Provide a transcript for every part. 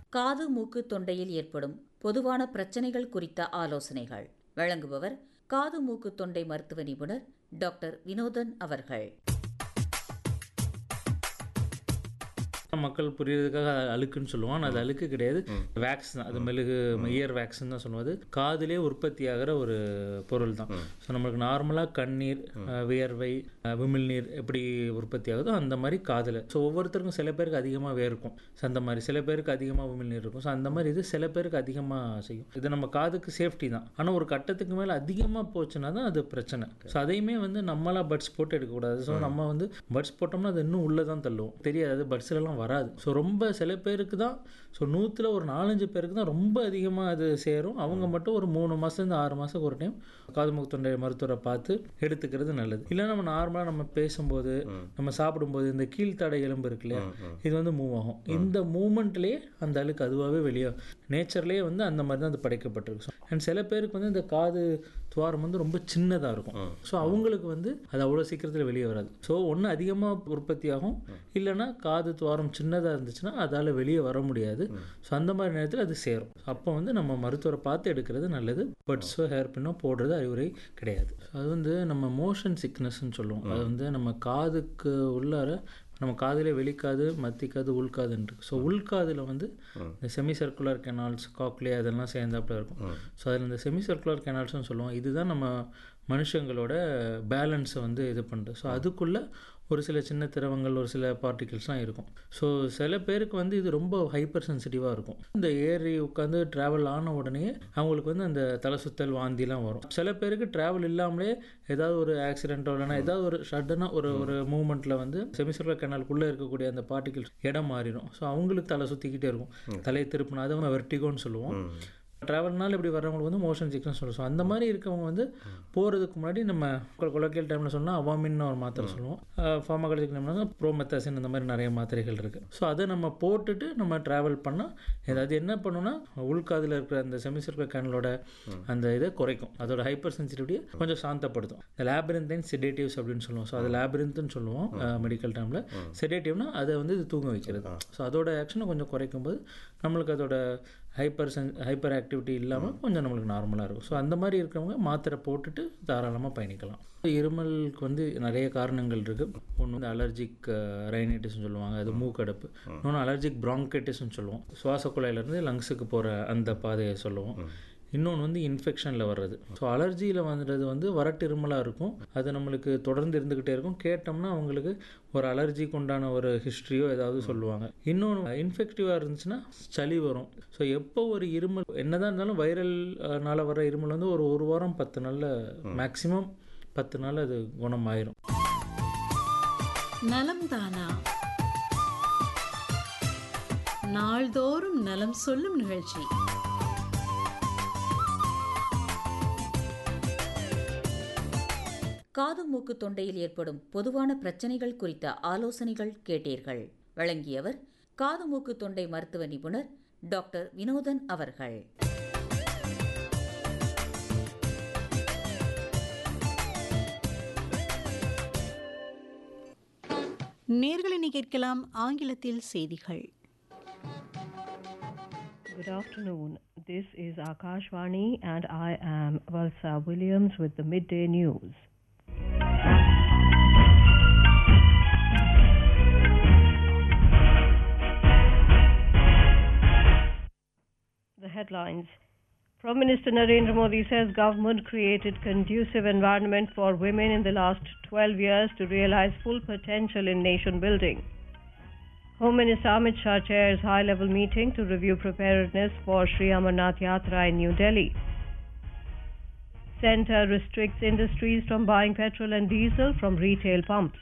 காது மூக்கு தொண்டையில் ஏற்படும் பொதுவான பிரச்சனைகள் குறித்த ஆலோசனைகள் வழங்குபவர் காது மூக்கு தொண்டை மருத்துவ நிபுணர் டாக்டர் வினோதன் அவர்கள் மக்கள் புரியறதுக்காக அது அழுக்குன்னு சொல்லுவோம் ஆனால் அது அழுக்கு கிடையாது வேக்ஸ் தான் அது மெழுகு இயர் வேக்ஸ்ன்னு தான் சொல்லுவது காதிலே உற்பத்தி ஆகிற ஒரு பொருள் தான் ஸோ நம்மளுக்கு நார்மலாக கண்ணீர் அஹ், வியர்வை அஹ், விமிழ்நீர் எப்படி உற்பத்தி ஆகுதோ அந்த மாதிரி காதில் ஸோ ஒவ்வொருத்தருக்கும் சில பேருக்கு அதிகமாக வேர்க்கும் ஸோ அந்த மாதிரி சில பேருக்கு அதிகமாக உமிழ்நீர் இருக்கும் ஸோ அந்த மாதிரி இது சில பேருக்கு அதிகமாக செய்யும் இது நம்ம காதுக்கு சேஃப்டி தான் ஆனால் ஒரு கட்டத்துக்கு மேலே அதிகமாக போச்சுன்னா தான் அது பிரச்சனை ஸோ அதையுமே வந்து நம்மளா பட்ஸ் போட்டு எடுக்கக்கூடாது ஸோ நம்ம வந்து பட்ஸ் போட்டோம்னா அது இன்னும் உள்ளே தான் தள்ளுவோம் தெரியாது பட்ஸ்லலாம் வராது ஸோ ரொம்ப சில பேருக்கு தான் ஸோ நூற்றில் ஒரு நாலஞ்சு பேருக்கு தான் ரொம்ப அதிகமாக அது சேரும் அவங்க மட்டும் ஒரு மூணு மாதத்துலேருந்து ஆறு மாதத்துக்கு ஒரு டைம் காது மூக்கு தொண்டை மருத்துவரை பார்த்து எடுத்துக்கிறது நல்லது இல்லை நம்ம நார்மலாக நம்ம பேசும்போது நம்ம சாப்பிடும்போது இந்த கீழ்த்தடை எலும்பு இருக்கு இல்லையா இது வந்து மூவ் ஆகும் இந்த மூமெண்ட்லேயே அந்த அழுக்கு அதுவாகவே வெளியே நேச்சர்லேயே வந்து அந்த மாதிரி தான் அது படைக்கப்பட்டிருக்கு அண்ட் சில பேருக்கு வந்து இந்த காது துவாரம் வந்து ரொம்ப சின்னதாக இருக்கும் ஸோ அவங்களுக்கு வந்து அது அவ்வளோ சீக்கிரத்தில் வெளியே வராது ஸோ ஒன்று அதிகமாக உற்பத்தி ஆகும் இல்லைன்னா காது துவாரம் சின்னதாக இருந்துச்சுன்னா அதால் வெளியே வர முடியாது ஸோ அந்த மாதிரி நேரத்தில் அது சேரும் அப்போ வந்து நம்ம மருத்துவரை பார்த்து எடுக்கிறது நல்லது பட்ஸோ ஹேர் பின்னோ போடுறது அறிவுரை கிடையாது அது வந்து நம்ம மோஷன் சிக்னஸ்ன்னு சொல்லுவோம் அது வந்து நம்ம காதுக்கு உள்ளார நம்ம காதிலே வெளிக்காது மத்திக்காது உள்காதுன்னு இருக்கு ஸோ உள்காதில் வந்து இந்த செமி சர்க்குலர் கெனால்ஸ் காக்லே அதெல்லாம் சேர்ந்தாப்புல இருக்கும் ஸோ அதில் இந்த செமி சர்க்குலர் கெனால்ஸ்னு சொல்லுவோம் இதுதான் நம்ம மனுஷங்களோட பேலன்ஸை வந்து இது பண்ணுறது ஸோ அதுக்குள்ளே ஒரு சில சின்ன திரவங்கள் ஒரு சில பார்ட்டிகிள்ஸ்லாம் இருக்கும் ஸோ சில பேருக்கு வந்து இது ரொம்ப ஹைப்பர் சென்சிட்டிவாக இருக்கும் இந்த ஏறி உட்காந்து ட்ராவல் ஆன உடனே அவங்களுக்கு வந்து அந்த தலை சுத்தல் வாந்திலாம் வரும் சில பேருக்கு ட்ராவல் இல்லாமலே ஏதாவது ஒரு ஆக்சிடென்ட்டோ இல்லைனா ஏதாவது ஒரு சடனாக ஒரு ஒரு மூமெண்ட்டில் வந்து செமிசர்குலர் கனாலுக்குள்ளே இருக்கக்கூடிய அந்த பார்ட்டிகிள்ஸ் இடம் மாறிடும் ஸோ அவங்களுக்கு தலை சுற்றிக்கிட்டே இருக்கும் தலையை திருப்பினா அதை நம்ம வெர்டிகோன்னு சொல்லுவோம் ட்ராவல்னால இப்படி வர்றவங்களுக்கு வந்து மோஷன் சிக்னஸ் சொல்லுவோம் ஸோ அந்த மாதிரி இருக்கவங்க வந்து போகிறதுக்கு முன்னாடி நம்ம கொலக்கியல் டைமில் சொன்னால் அவாமின்னு ஒரு மாத்திரை சொல்லுவோம் ஃபார்மகாலஜிக் டைம்னா ப்ரோமெத்தாசின் இந்த மாதிரி நிறைய மாத்திரைகள் இருக்குது ஸோ அதை நம்ம போட்டுட்டு நம்ம ட்ராவல் பண்ணால் ஏதாவது என்ன பண்ணுன்னா உள்காதில் இருக்கிற அந்த செமிசர்குலர் கேனலோட அந்த இதை குறைக்கும் அதோட ஹைப்பர் சென்சிட்டிவிட்டியை கொஞ்சம் சாந்தப்படுத்தும் இந்த லேபரிந்தைன் செடேட்டிவ்ஸ் அப்படின்னு சொல்லுவோம் ஸோ அது லேபரிந்த்னு சொல்லுவோம் மெடிக்கல் டைமில் செடேட்டிவ்னா அதை வந்து இது தூங்க வைக்கிறது ஸோ அதோட ஆக்ஷனை கொஞ்சம் குறைக்கும் போது நம்மளுக்கு அதோட ஹைப்பர் சென் ஹைப்பர் ஆக்டிவிட்டி இல்லாமல் கொஞ்சம் நம்மளுக்கு நார்மலாக இருக்கும் ஸோ அந்த மாதிரி இருக்கிறவங்க மாத்திரை போட்டுட்டு தாராளமாக பயணிக்கலாம் இருமலுக்கு வந்து நிறைய காரணங்கள் இருக்குது ஒன்று வந்து அலர்ஜிக் ரைனைட்டிஸ்னு சொல்லுவாங்க அது மூக்கடைப்பு இன்னொன்று அலர்ஜிக் ப்ராங்கைட்டிஸ்னு சொல்லுவோம் சுவாச குழாயிலேருந்து லங்ஸுக்கு போகிற அந்த பாதையை சொல்லுவோம் இன்னொன்று வந்து இன்ஃபெக்ஷனில் வர்றது ஸோ அலர்ஜியில் வந்துடுறது வந்து வறட்டு இருமலாக இருக்கும் அது நம்மளுக்கு தொடர்ந்து இருந்துக்கிட்டே இருக்கும் கேட்டோம்னா அவங்களுக்கு ஒரு அலர்ஜிக்கு உண்டான ஒரு ஹிஸ்ட்ரியோ ஏதாவது சொல்லுவாங்க இன்னொன்று இன்ஃபெக்டிவாக இருந்துச்சுன்னா சளி வரும் ஸோ எப்போ ஒரு இருமல் என்னதான் இருந்தாலும் வைரல்னால வர இருமல் வந்து ஒரு ஒரு வாரம் பத்து நாளில் மேக்ஸிமம் பத்து நாள் அது குணமாயிரும் நலம் தானா நாள்தோறும் நலம் சொல்லும் நிகழ்ச்சி காது மூக்கு தொண்டையில் ஏற்படும் பொதுவான பிரச்சனைகள் குறித்த ஆலோசனைகள் கேட்டீர்கள் வழங்கியவர் காது மூக்கு தொண்டை மருத்துவ நிபுணர் டாக்டர் வினோதன் அவர்கள் நேர்களை கேட்கலாம் ஆங்கிலத்தில் செய்திகள் Good afternoon. This is Akashvani and I am Valsa Williams with the midday news. The headlines. Prime Minister Narendra Modi says government created conducive environment for women in the last 12 years to realize full potential in nation building. Home Minister Amit Shah chairs high-level meeting to review preparedness for Sri Amarnath Yatra in New Delhi. Centre restricts industries from buying petrol and diesel from retail pumps.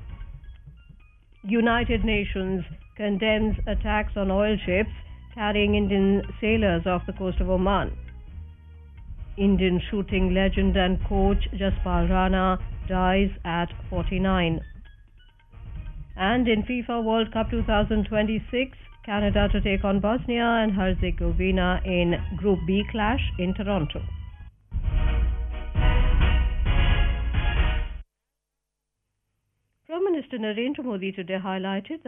United Nations condemns attacks on oil ships carrying Indian sailors off the coast of Oman. Indian shooting legend and coach Jaspal Rana dies at 49. And in FIFA World Cup 2026, Canada to take on Bosnia and Herzegovina in Group B clash in Toronto. Prime Minister Narendra Modi today highlighted that